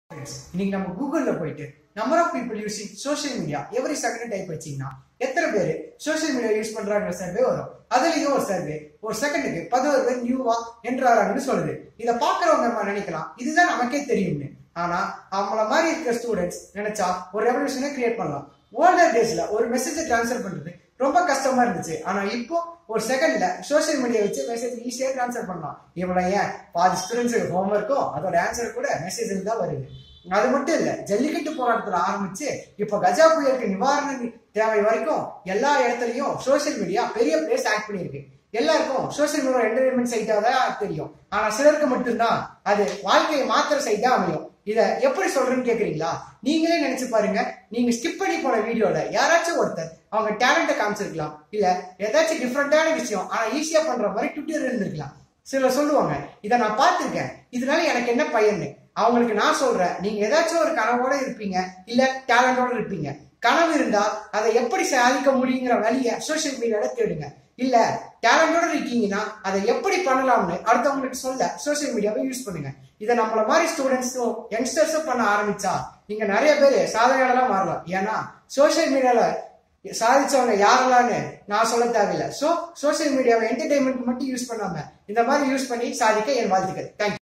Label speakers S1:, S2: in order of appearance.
S1: இன்னைக்கு நம்ம கூகுள்ல போயிட்டு number of people using social media every second type வச்சீங்கன்னா எத்தனை பேர் சோஷியல் மீடியா யூஸ் பண்றாங்க சர்வே வரும் அதுலயும் ஒரு சர்வே ஒரு செகண்டுக்கு பதினோரு பேர் நியூவா என்றாராங்கன்னு சொல்லுது இதை பாக்குறவங்க நம்ம நினைக்கலாம் இதுதான் நமக்கே தெரியும்னு ஆனா அவங்கள மாதிரி இருக்கிற ஸ்டூடெண்ட்ஸ் நினைச்சா ஒரு ரெவல்யூஷனை கிரியேட் பண்ணலாம் ஓல்டர் டேஸ்ல ஒரு மெசேஜை ட்ரான்ஸ்ஃபர் பண்றது ரொம்ப கஷ்டமா இருந்துச்சு ஆனா இப்போ ஒரு செகண்ட்ல சோஷியல் மீடியா வச்சு மெசேஜ் ஈஸியா ட்ரான்ஸ்ஃபர் பண்ணலாம் இவ்வளவு ஏன் பாதி ஸ்டூடெண்ட்ஸுக்கு ஹோம்ஒர்க்கும் அதோட ஆன்சர் கூட மெசேஜில் தான் வருது அது மட்டும் இல்ல ஜல்லிக்கட்டு போராட்டத்துல ஆரம்பிச்சு இப்ப கஜா புயலுக்கு நிவாரண தேவை வரைக்கும் எல்லா இடத்துலயும் சோஷியல் மீடியா பெரிய பிளேஸ் ஆக்ட் பண்ணியிருக்கு எல்லாருக்கும் சோஷியல் மீடியா என்டர்டைன்மெண்ட் சைட்டா தான் தெரியும் ஆனா சிலருக்கு மட்டும்தான் அது வாழ்க்கையை மாத்திர சைட்டா அமையும் இத எப்படி சொல்றேன்னு கேக்குறீங்களா நீங்களே நினைச்சு பாருங்க நீங்க ஸ்கிப் பண்ணி போன வீடியோல யாராச்சும் ஒருத்தர் அவங்க டேலண்ட்டை காமிச்சிருக்கலாம் இல்ல ஏதாச்சும் டிஃப்ரெண்டான விஷயம் ஆனா ஈஸியா பண்ற மாதிரி ட்விட்டர் இருந்திருக்கலாம் சிலர் சொல்லுவாங்க இதை நான் பார்த்திருக்கேன் இதனால எனக்கு என்ன பயன்னு அவங்களுக்கு நான் சொல்றேன் நீங்க ஏதாச்சும் ஒரு கனவோட இருப்பீங்க இல்ல டேலண்டோட இருப்பீங்க கனவு இருந்தா அதை எப்படி சாதிக்க முடியுங்கிற வழிய சோசியல் மீடியால தேடுங்க இல்ல டேலண்டோட இருக்கீங்கன்னா அதை எப்படி பண்ணலாம்னு அடுத்தவங்களுக்கு சொல்ல சோசியல் மீடியாவை யூஸ் பண்ணுங்க இதை நம்மள மாதிரி ஸ்டூடெண்ட்ஸும் யங்ஸ்டர்ஸும் பண்ண ஆரம்பிச்சா நீங்க நிறைய பேர் சாதனையாளலாம் மாறலாம் ஏன்னா சோசியல் மீடியால சாதிச்சவங்க யாரெல்லாம்னு நான் சொல்ல தேவையில்லை சோ சோசியல் மீடியாவை என்டர்டைன்மெண்ட் மட்டும் யூஸ் பண்ணாம இந்த மாதிரி யூஸ் பண்ணி சாதிக்க என் வாழ்த்துக்கள் தேங்க்யூ